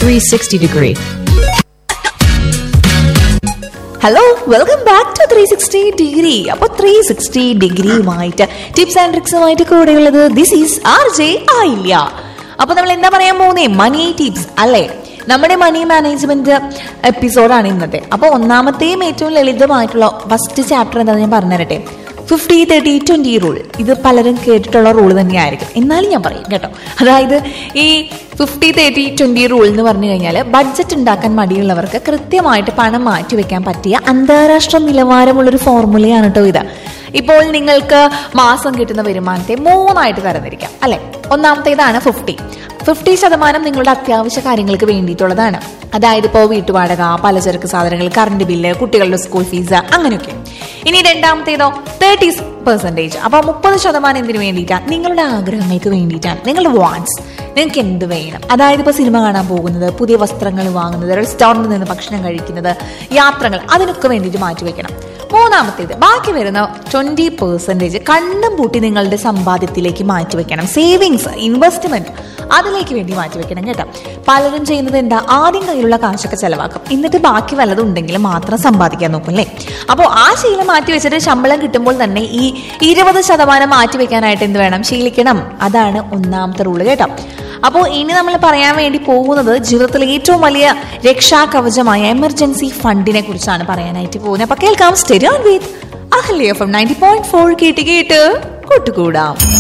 360 degree. Hello welcome back to three sixty degree അപ്പൊ three sixty ഡിഗ്രിയുമായിട്ട് tips and ട്രിക്സുമായിട്ട് കൂടെയുള്ളത് ദിസ് ഈസ് ആർ ജെ ആയില്ല അപ്പൊ നമ്മൾ എന്താ പറയാൻ പോകുന്നേ മണി ടിപ്സ് അല്ലേ നമ്മുടെ മണി മാനേജ്മെന്റ് എപ്പിസോഡാണ് ഇന്നത്തെ അപ്പൊ ഒന്നാമത്തെയും ഏറ്റവും ലളിതമായിട്ടുള്ള ഫസ്റ്റ് ചാപ്റ്റർ എന്താണെന്ന് ഞാൻ പറഞ്ഞുതരട്ടെ ഫിഫ്റ്റി തേർട്ടി ട്വന്റി റൂൾ ഇത് പലരും കേട്ടിട്ടുള്ള റൂൾ തന്നെയായിരിക്കും എന്നാലും ഞാൻ പറയും കേട്ടോ അതായത് ഈ ഫിഫ്റ്റി തേർട്ടി ട്വന്റി റൂൾ എന്ന് പറഞ്ഞു കഴിഞ്ഞാൽ ബഡ്ജറ്റ് ഉണ്ടാക്കാൻ മടിയുള്ളവർക്ക് കൃത്യമായിട്ട് പണം മാറ്റി വെക്കാൻ പറ്റിയ അന്താരാഷ്ട്ര നിലവാരമുള്ളൊരു ഫോർമുലയാണ് കേട്ടോ ഇത് ഇപ്പോൾ നിങ്ങൾക്ക് മാസം കിട്ടുന്ന വരുമാനത്തെ മൂന്നായിട്ട് തരംതിരിക്കാം അല്ലെ ഒന്നാമത്തേതാണ് ഫിഫ്റ്റി ഫിഫ്റ്റി ശതമാനം നിങ്ങളുടെ അത്യാവശ്യ കാര്യങ്ങൾക്ക് വേണ്ടിയിട്ടുള്ളതാണ് അതായത് ഇപ്പോൾ വീട്ടുവാടക പലചരക്ക് സാധനങ്ങൾ കറണ്ട് ബില്ല് കുട്ടികളുടെ സ്കൂൾ ഫീസ് അങ്ങനെയൊക്കെ ഇനി രണ്ടാമത്തേതോ തേർട്ടി പെർസെൻറ്റേജ് അപ്പോൾ മുപ്പത് ശതമാനം എന്തിനു വേണ്ടിയിട്ടാണ് നിങ്ങളുടെ ആഗ്രഹങ്ങൾക്ക് വേണ്ടിയിട്ടാണ് നിങ്ങളുടെ വാൺസ് നിങ്ങൾക്ക് എന്ത് വേണം അതായത് ഇപ്പോൾ സിനിമ കാണാൻ പോകുന്നത് പുതിയ വസ്ത്രങ്ങൾ വാങ്ങുന്നത് റെസ്റ്റോറൻറ്റിൽ നിന്ന് ഭക്ഷണം കഴിക്കുന്നത് യാത്രകൾ അതിനൊക്കെ വേണ്ടിയിട്ട് മാറ്റി വെക്കണം മൂന്നാമത്തേത് ബാക്കി വരുന്ന ട്വന്റി പെർസെൻറ്റേജ് കണ്ണും പൂട്ടി നിങ്ങളുടെ സമ്പാദ്യത്തിലേക്ക് മാറ്റി വെക്കണം സേവിങ്സ് ഇൻവെസ്റ്റ്മെന്റ് അതിലേക്ക് വേണ്ടി മാറ്റി വെക്കണം കേട്ടോ പലരും ചെയ്യുന്നത് എന്താ ആദ്യം കയ്യിലുള്ള കാശൊക്കെ ചെലവാക്കും എന്നിട്ട് ബാക്കി വല്ലതും ഉണ്ടെങ്കിൽ മാത്രം സമ്പാദിക്കാൻ നോക്കും അല്ലേ അപ്പോൾ ആ ശീലം മാറ്റി വെച്ചിട്ട് ശമ്പളം കിട്ടുമ്പോൾ തന്നെ ഈ ഇരുപത് ശതമാനം മാറ്റി വെക്കാനായിട്ട് എന്ത് വേണം ശീലിക്കണം അതാണ് ഒന്നാമത്തെ റൂള് കേട്ടോ അപ്പോൾ ഇനി നമ്മൾ പറയാൻ വേണ്ടി പോകുന്നത് ജീവിതത്തിലെ ഏറ്റവും വലിയ രക്ഷാകവചമായ എമർജൻസി ഫണ്ടിനെ കുറിച്ചാണ് പറയാനായിട്ട് പോകുന്നത് അപ്പൊ കേൾക്കാം സ്റ്റെരിയോൺ with Ahalya from ninety point four കേട്ട് കേട്ട് കൂട്ടുകൂടാം